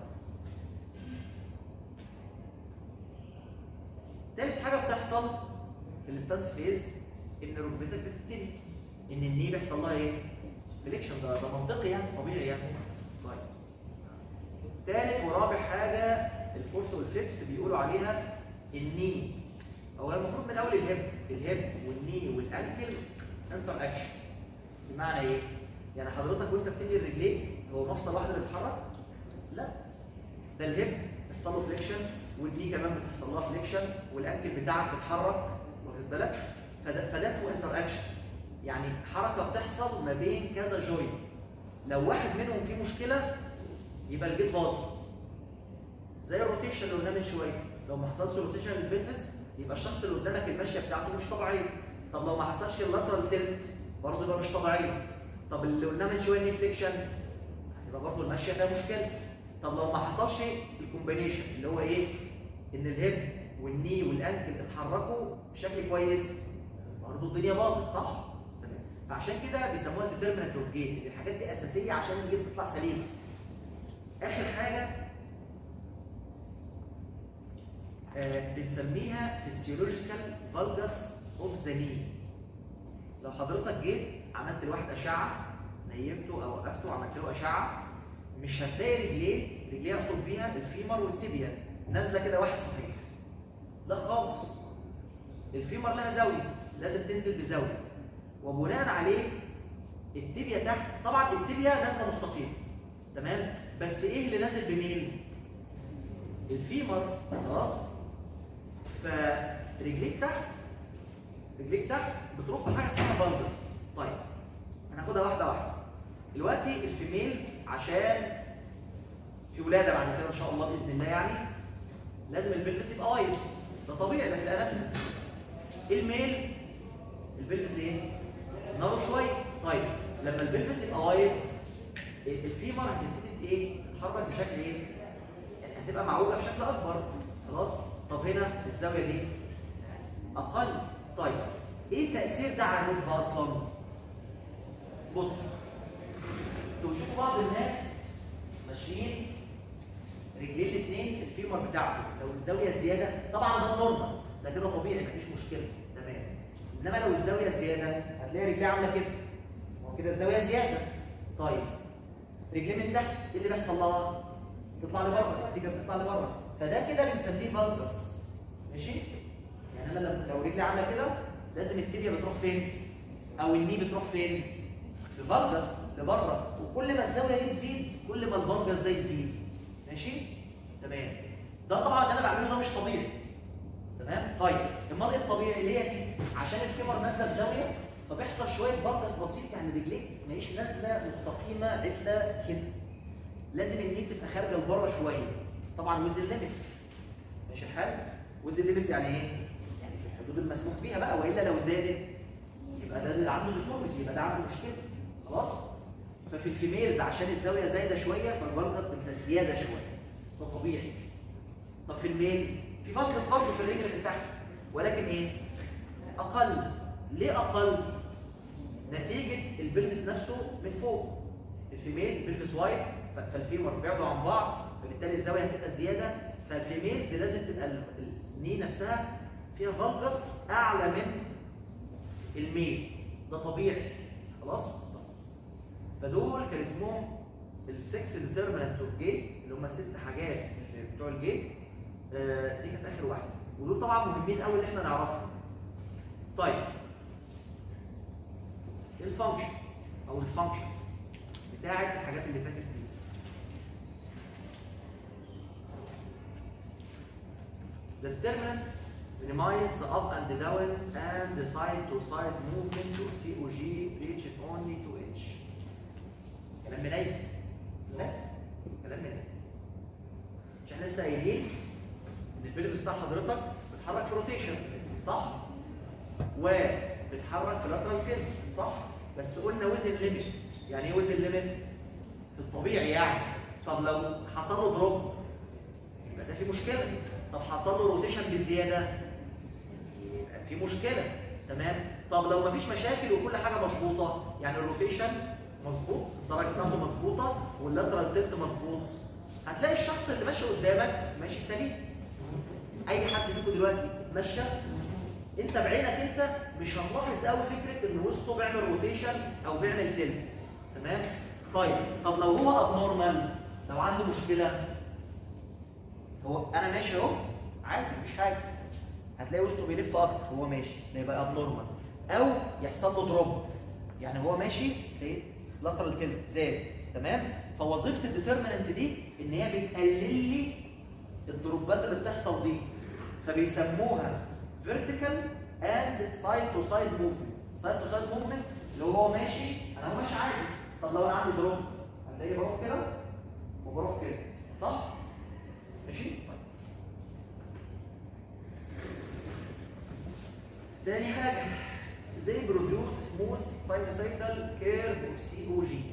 تالت حاجه بتحصل في الستانس فيز ان ركبتك بتبتدي ان الني بيحصل لها ايه؟ فليكشن ده ده منطقي يعني طبيعي يعني طيب تالت ورابع حاجه الفورس والفيفس بيقولوا عليها الني هو المفروض من اول الهب الهب والني والانكل انتر اكشن بمعنى ايه؟ يعني حضرتك وانت بتنقل رجليك هو مفصل واحد اللي بيتحرك؟ لا ده الهب بيحصل له فليكشن والني كمان بتحصل لها فليكشن والانكل بتاعك بيتحرك واخد بالك؟ فده فده اسمه انتر اكشن يعني حركه بتحصل ما بين كذا جوينت لو واحد منهم فيه مشكله يبقى الجيت باظت زي الروتيشن اللي قلنا من شويه لو ما حصلش روتيشن للبلفس يبقى الشخص اللي قدامك المشيه بتاعته مش طبيعيه طب لو ما حصلش اللاترال تيلت برضه يبقى مش طبيعيه طب اللي قلنا من شويه فليكشن يبقى برضه المشيه فيها مشكله طب لو ما حصلش الكومبينيشن اللي هو ايه ان الهيب والني والانكل اتحركوا بشكل كويس برضه الدنيا باظت صح تمام فعشان كده بيسموها ديترمينانت اوف جيت الحاجات دي اساسيه عشان الجيت تطلع سليمه اخر حاجه آه بنسميها فيسيولوجيكال فالجس اوف ذا ني لو حضرتك جيت عملت لواحد اشعه نيمته او وقفته وعملت له اشعه مش هتلاقي رجليه رجليه اقصد بيها الفيمر والتibia نازله كده واحد صحيح لا خالص الفيمر لها زاويه لازم تنزل بزاويه وبناء عليه التibia تحت طبعا التibia نازله مستقيم تمام بس ايه اللي نازل بميل الفيمر خلاص فرجليك تحت رجليك تحت بتروح في حاجه اسمها فالجس طيب هناخدها واحده واحده دلوقتي الفيميلز عشان في ولاده بعد كده ان شاء الله باذن الله يعني لازم البلبس يبقى وايد ده طبيعي ده في الاناتومي الميل البلبس ايه؟ نارو شويه طيب لما البلبس يبقى وايد الفيمر هتبتدي ايه؟ تتحرك بشكل ايه؟ يعني هتبقى معوجه بشكل اكبر خلاص؟ طب هنا الزاويه دي اقل طيب ايه تاثير ده على الركبه اصلا؟ بصوا انتوا بتشوفوا بعض الناس ماشيين رجلين الاثنين الفيمر بتاعته لو الزاويه زياده طبعا ده نورمال ده كده طبيعي مفيش مشكله تمام انما لو الزاويه زياده هتلاقي رجليه عامله كده هو كده الزاويه زياده طيب رجليه من تحت ايه اللي بيحصل لها؟ تطلع لبره تيجي بتطلع لبره فده كده بنسميه فالجس ماشي؟ يعني انا لو- لو رجلي عامله كده لازم التibia بتروح فين؟ او الني بتروح فين؟ في فالجس لبره وكل ما الزاويه دي تزيد كل ما الفالجس ده يزيد ماشي؟ تمام ده طبعا اللي انا بعمله ده مش طبيعي تمام؟ طيب امال ايه الطبيعي اللي هي دي؟ عشان الفيمر نازله بزاويه فبيحصل شويه فالجس بسيط يعني رجليك ما هيش نازله مستقيمه عدله كده لازم الني تبقى خارجه لبره شويه طبعا ويز الليميت ماشي الحال؟ ويز الليميت يعني ايه؟ يعني في الحدود المسموح بيها بقى والا لو زادت يبقى ده اللي عنده ديفورميتي يبقى ده عنده مشكله خلاص؟ ففي الفيميلز عشان الزاويه زايده شويه فالفالجس بتبقى زياده شويه ده طبيعي طب في الميل في فالجس برضه في الرجل اللي تحت ولكن ايه؟ اقل ليه اقل نتيجه البلبس نفسه من فوق الفيميل بيلبس وايد ف- فالفيمر بيبعدوا عن بعض فبالتالي الزاويه هتبقى زياده فالفيميلز لازم تبقى ال- الني نفسها فيها فالجس اعلى من الميل ده طبيعي خلاص فدول كان اسمهم السكس ديترمينانت اوف جيت اللي هم ست حاجات بتوع الجيت آه، دي كانت اخر واحده ودول طبعا مهمين قوي ان احنا نعرفهم طيب الفانكشن او الفانكشنز بتاعت الحاجات اللي فاتت دي The determinant minimize the up and down and the side to side movement of COG reach only to inch. كلام منيل؟ لا كلام منيل. مش احنا لسه قايلين ان البيلبس بتاع حضرتك بيتحرك في روتيشن صح؟ وبيتحرك في لاترال تلت صح؟ بس قلنا وزن ليميت يعني ايه وزن ليميت؟ في الطبيعي يعني طب لو حصل له دروب يبقى ده في مشكله طب حصل له روتيشن بزياده يبقى في مشكله تمام طب لو مفيش مشاكل وكل حاجه مظبوطه يعني الروتيشن مظبوط الدرجه بتاعته مظبوطه واللاترال تلت مظبوط هتلاقي الشخص اللي ماشي قدامك ماشي سليم اي حد فيكم دلوقتي اتمشى انت بعينك انت مش هتلاحظ قوي فكره ان وسطه بيعمل روتيشن او بيعمل تلت تمام طيب طب لو هو ابنورمال لو عنده مشكله هو انا ماشي اهو عادي مفيش حاجه هتلاقي وسطه بيلف اكتر وهو ماشي ده يبقى ابنورمال او يحصل له دروب يعني هو ماشي تلاقيه لاترال تلت زاد تمام فوظيفه الديترميننت دي ان هي بتقلل لي الدروبات اللي بتحصل دي فبيسموها فيرتيكال اند سايد تو سايد موفمنت سايد تو سايد موفمنت اللي هو ماشي انا هو ماشي عادي طب لو انا عندي دروب هتلاقيه بروح كده وبروح كده صح؟ ماشي؟ طيب. تاني حاجة زي بروديوس سموث ساينوسايدال كيرف اوف سي او جي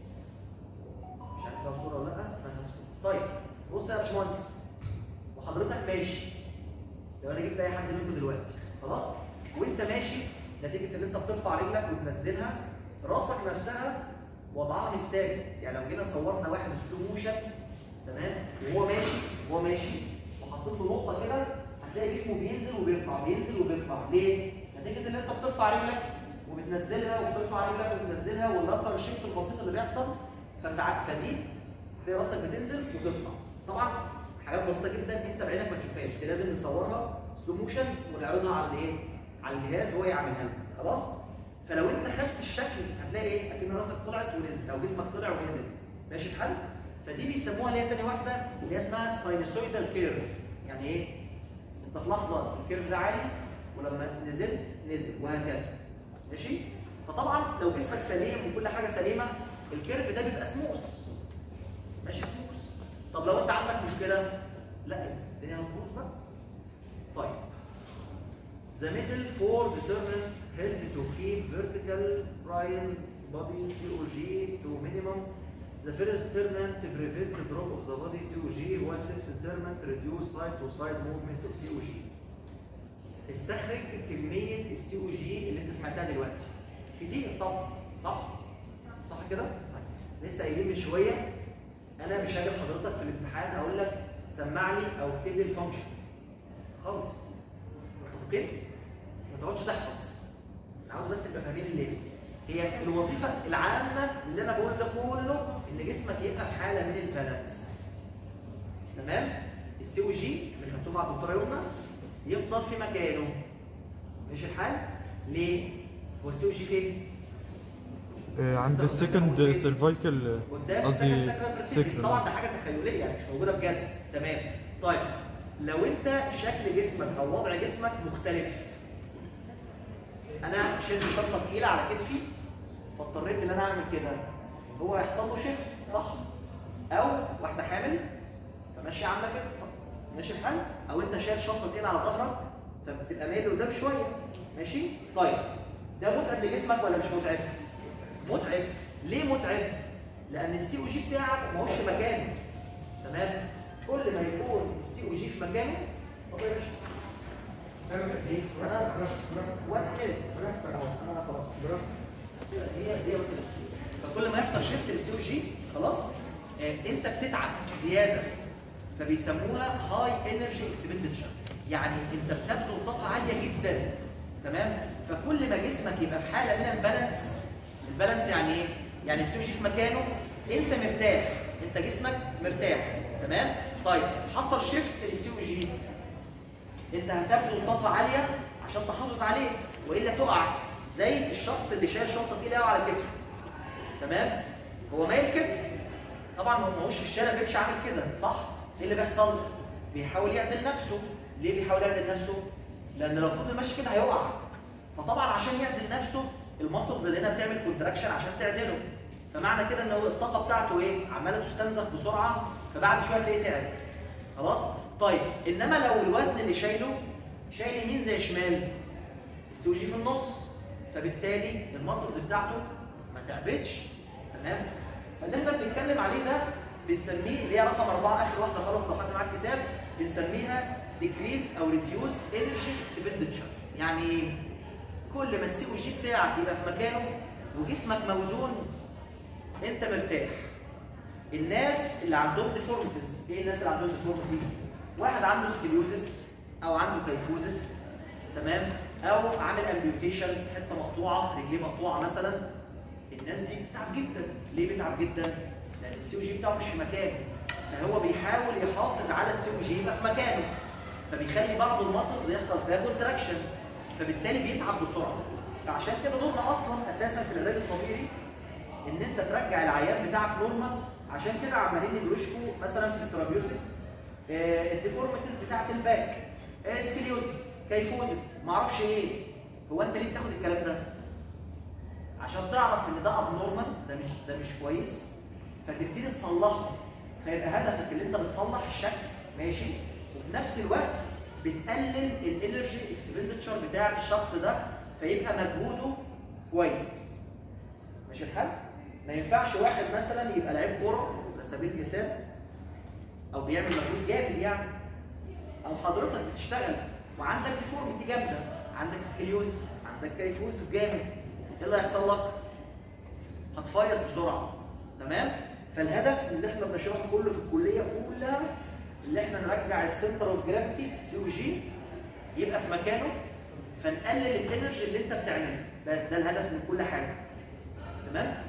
مش عارف لو صورة ولا لا فانا صورة طيب بص يا باشمهندس وحضرتك ماشي لو انا جبت اي حد منكم دلوقتي خلاص وانت ماشي نتيجة ان انت بترفع رجلك وتنزلها راسك نفسها وضعها مش ثابت يعني لو جينا صورنا واحد سلو موشن تمام وهو ماشي وهو ماشي وحطيت له نقطه كده هتلاقي جسمه بينزل وبيطلع بينزل وبيطلع ليه؟ نتيجه ان انت بترفع رجلك وبتنزلها وبترفع رجلك وبتنزلها واللاتر الشيفت البسيط اللي بيحصل فساعات فدي تلاقي راسك بتنزل وتطلع طبعا حاجات بسيطه جدا انت بعينك ما تشوفهاش دي لازم نصورها سلو موشن ونعرضها على الايه؟ على الجهاز هو يعملها لنا خلاص؟ فلو انت خدت الشكل هتلاقي ايه؟ اكن راسك طلعت ونزلت او جسمك طلع ونزل ماشي الحل؟ فدي بيسموها اللي هي تاني واحده اللي هي اسمها ساينوسويدال كيرف يعني ايه؟ انت في لحظه الكيرف ده عالي ولما نزلت نزل وهكذا ماشي؟ فطبعا لو جسمك سليم وكل حاجه سليمه الكيرف ده بيبقى سموث ماشي سموث طب لو انت عندك مشكله لا الدنيا هتبوظ بقى طيب The middle four determinant help to keep vertical rise body COG to minimum. The first determinant to prevent the drop of the body COG, while sixth determinant reduce side to side movement of COG. استخرج كمية السي او جي اللي انت سمعتها دلوقتي. كتير طبعا صح؟ صح كده؟ طيب. لسه قايلين من شوية أنا مش هاجي لحضرتك في الامتحان أقول لك سمع لي أو اكتب لي الفانكشن. خالص. متفقين؟ ما تقعدش تحفظ انا عاوز بس تبقى فاهمين الليل هي الوظيفه العامه اللي انا بقول ده كله ان جسمك يبقى في حاله من البالانس تمام السي او جي اللي خدتوه مع الدكتوره يمنى يفضل في مكانه مش الحال ليه هو السي او جي فين آه، عند السكند سيرفايكال قدام قصدي السكند سكر طبعا ده حاجه تخيليه يعني مش موجوده بجد تمام طيب لو انت شكل جسمك او وضع جسمك مختلف انا شلت شنطه تقيله على كتفي فاضطريت ان انا اعمل كده هو هيحصل له شيفت صح او واحده حامل فماشيه عامله كده صح ماشي الحال او انت شايل شنطه تقيله على ظهرك فبتبقى مايل لقدام شويه ماشي طيب ده متعب لجسمك ولا مش متعب متعب ليه متعب لان السي او جي بتاعك ما هوش في مكانه تمام كل ما يكون السي او جي في مكانه طب يا باشا انا وان مينت انا خلاص هي هي بس فكل ما يحصل شيفت للسي او جي خلاص آه انت بتتعب زياده فبيسموها هاي انرجي اكسبندتشر يعني انت بتبذل طاقه عاليه جدا تمام فكل ما جسمك يبقى في حاله من البالانس البالانس يعني ايه يعني السي او جي في مكانه انت مرتاح انت جسمك مرتاح تمام طيب حصل شيفت للسي او جي انت هتبذل طاقه عاليه عشان تحافظ عليه والا تقع زي الشخص اللي شايل شنطه تقيله قوي على كتفه تمام هو مايل كده طبعا هو ماهوش في الشارع بيمشي عامل كده صح ايه اللي بيحصل بيحاول يعدل نفسه ليه بيحاول يعدل نفسه لان لو فضل ماشي كده هيقع فطبعا عشان يعدل نفسه المسلز اللي هنا بتعمل كونتراكشن عشان تعدله فمعنى كده ان هو الطاقه بتاعته ايه عماله تستنزف بسرعه فبعد شويه تلاقيه تعب خلاص طيب انما لو الوزن اللي شايله شايل يمين زي شمال السي جي في النص فبالتالي المسلز بتاعته ما تعبتش تمام فاللي احنا بنتكلم عليه ده بنسميه اللي هي رقم أربعة آخر واحدة خلاص لو خدت معاك الكتاب بنسميها decrease أو reduce energy expenditure يعني ايه؟ كل ما السي او جي بتاعك يبقى في مكانه وجسمك موزون انت مرتاح الناس اللي عندهم ديفورميتيز ايه الناس اللي عندهم ديفورميتي واحد عنده سكليوزس او عنده كيفوزس تمام او عامل امبيوتيشن حته مقطوعه رجليه مقطوعه مثلا الناس دي بتتعب جدا ليه بتتعب جدا لان السي او جي بتاعه مش في مكانه فهو بيحاول يحافظ على السي او جي يبقى في مكانه فبيخلي بعض المسلز يحصل فيها كونتراكشن فبالتالي بيتعب بسرعه فعشان كده دورنا اصلا اساسا في العلاج الطبيعي ان انت ترجع العيان بتاعك نورمال عشان كده عمالين يدرشكوا مثلا في السترابيوتيك آه الديفورميتيز بتاعت الباك آه سكليوز كيفوزس معرفش ايه هو انت ليه بتاخد الكلام ده عشان تعرف ان ده ابنورمال ده مش ده مش كويس فتبتدي تصلحه فيبقى هدفك اللي انت بتصلح الشكل ماشي وفي نفس الوقت بتقلل الانرجي اكسبندتشر بتاع الشخص ده فيبقى مجهوده كويس ماشي الحال؟ ما ينفعش واحد مثلا يبقى لعيب كوره على سبيل المثال او بيعمل مجهود جامد يعني او حضرتك بتشتغل وعندك ديفورميتي جامده عندك سكليوزس عندك كيفوزس جامد ايه اللي هيحصل لك؟ هتفيص بسرعه تمام؟ فالهدف اللي احنا بنشرحه كله في الكليه كلها اللي احنا نرجع السنتر اوف جرافيتي سي او جي يبقى في مكانه فنقلل الانرجي اللي انت بتعمله بس ده الهدف من كل حاجه تمام